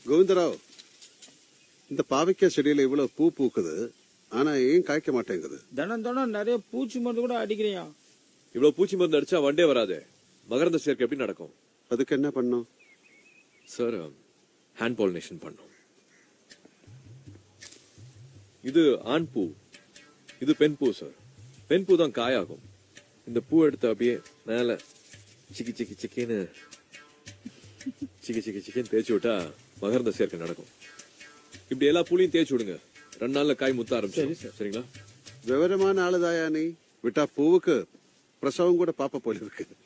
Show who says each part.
Speaker 1: கோவிந்தராவ் இந்த பாவைக்காய் செடியில இவ்வளவு பூ பூக்குது ஆனா ஏன் காய்க்க மாட்டேங்குது
Speaker 2: தினம் தினம் நிறைய பூச்சி மருந்து கூட அடிக்கிறியா
Speaker 3: இவ்வளவு பூச்சி மருந்து அடிச்சா வண்டே வராதே மகரந்த சேர்க்கை எப்படி நடக்கும்
Speaker 1: அதுக்கு என்ன பண்ணும்
Speaker 3: சார் ஹேண்ட் பாலினேஷன் பண்ணும் இது ஆண் பூ இது பெண் பூ சார் பெண் பூ தான் காயாகும் இந்த பூ எடுத்து அப்படியே மேல சிக்கி சிக்கி சிக்கின்னு சிக்கி சிக்கி சிக்கின்னு தேய்ச்சி விட்டா மகரந்த சேர்க்கை நடக்கும் இப்படி எல்லா பூலையும் தேய்ச்சி விடுங்க ரெண்டு நாள்ல காய் முத்த ஆரம்பிச்சிடும் சரிங்களா
Speaker 1: விவரமான ஆளுதாயா நீ விட்டா பூவுக்கு பிரசவம் கூட பாப்ப போல இருக்கு